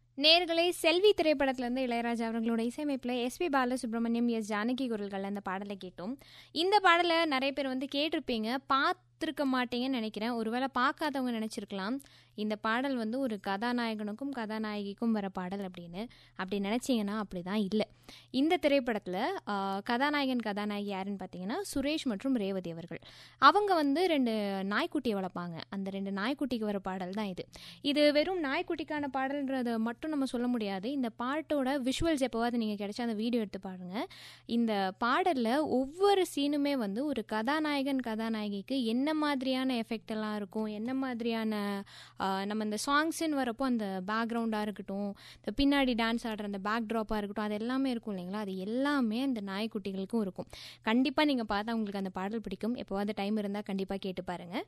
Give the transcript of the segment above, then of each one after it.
நேர்களை செல்வி திரைப்படத்திலிருந்து இளையராஜா அவர்களோட இசையமைப்பில் எஸ்பி பாலசுப்ரமணியம் எஸ் ஜானகி குரல்கள் அந்த பாடலை கேட்டோம் இந்த பாடலை நிறைய பேர் வந்து கேட்டிருப்பீங்க பார்த்துருக்க மாட்டீங்கன்னு நினைக்கிறேன் ஒருவேளை பார்க்காதவங்க நினச்சிருக்கலாம் இந்த பாடல் வந்து ஒரு கதாநாயகனுக்கும் கதாநாயகிக்கும் வர பாடல் அப்படின்னு அப்படி நினச்சிங்கன்னா அப்படி தான் இல்லை இந்த திரைப்படத்தில் கதாநாயகன் கதாநாயகி யாருன்னு பார்த்தீங்கன்னா சுரேஷ் மற்றும் ரேவதி அவர்கள் அவங்க வந்து ரெண்டு நாய்க்குட்டியை வளர்ப்பாங்க அந்த ரெண்டு நாய்க்குட்டிக்கு வர பாடல் தான் இது இது வெறும் நாய்க்குட்டிக்கான பாடல்ன்றதை மட்டும் நம்ம சொல்ல முடியாது இந்த பாட்டோட விஷுவல்ஸ் எப்போவாது நீங்கள் கிடைச்சா அந்த வீடியோ எடுத்து பாருங்கள் இந்த பாடலில் ஒவ்வொரு சீனுமே வந்து ஒரு கதாநாயகன் கதாநாயகிக்கு என்ன மாதிரியான எஃபெக்ட் எல்லாம் இருக்கும் என்ன மாதிரியான ஆஹ், நம்ம இந்த சாங்ஸ்ன்னு வரப்போ அந்த பேக்ரவுண்டாக இருக்கட்டும் இந்த பின்னாடி டான்ஸ் ஆடுற அந்த பேக் ட்ராப்பாக இருக்கட்டும் அது எல்லாமே இருக்கும் இல்லைங்களா அது எல்லாமே அந்த நாய்க்குட்டிகளுக்கும் இருக்கும் கண்டிப்பாக நீங்கள் பார்த்தா உங்களுக்கு அந்த பாடல் பிடிக்கும் எப்போவாது டைம் இருந்தால் கண்டிப்பாக கேட்டு பாருங்கள்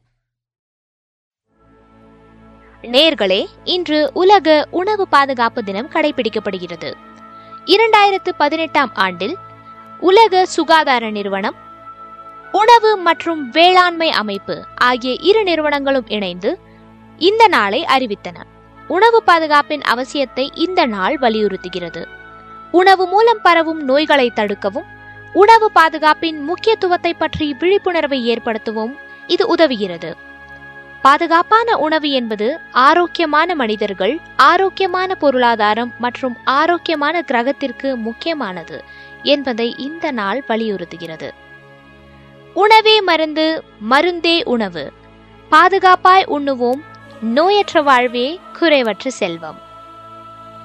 நேர்களே இன்று உலக உணவு பாதுகாப்பு தினம் கடைபிடிக்கப்படுகிறது இரண்டாயிரத்து பதினெட்டாம் ஆண்டில் உலக சுகாதார நிறுவனம் உணவு மற்றும் வேளாண்மை அமைப்பு ஆகிய இரு நிறுவனங்களும் இணைந்து இந்த நாளை அறிவித்தன உணவு பாதுகாப்பின் அவசியத்தை இந்த நாள் வலியுறுத்துகிறது உணவு மூலம் பரவும் நோய்களை தடுக்கவும் உணவு பாதுகாப்பின் முக்கியத்துவத்தை பற்றி விழிப்புணர்வை ஏற்படுத்தவும் இது உதவுகிறது பாதுகாப்பான உணவு என்பது ஆரோக்கியமான மனிதர்கள் ஆரோக்கியமான பொருளாதாரம் மற்றும் ஆரோக்கியமான கிரகத்திற்கு முக்கியமானது என்பதை இந்த நாள் வலியுறுத்துகிறது உணவே மருந்து மருந்தே உணவு பாதுகாப்பாய் உண்ணுவோம் நோயற்ற வாழ்வே குறைவற்ற செல்வம்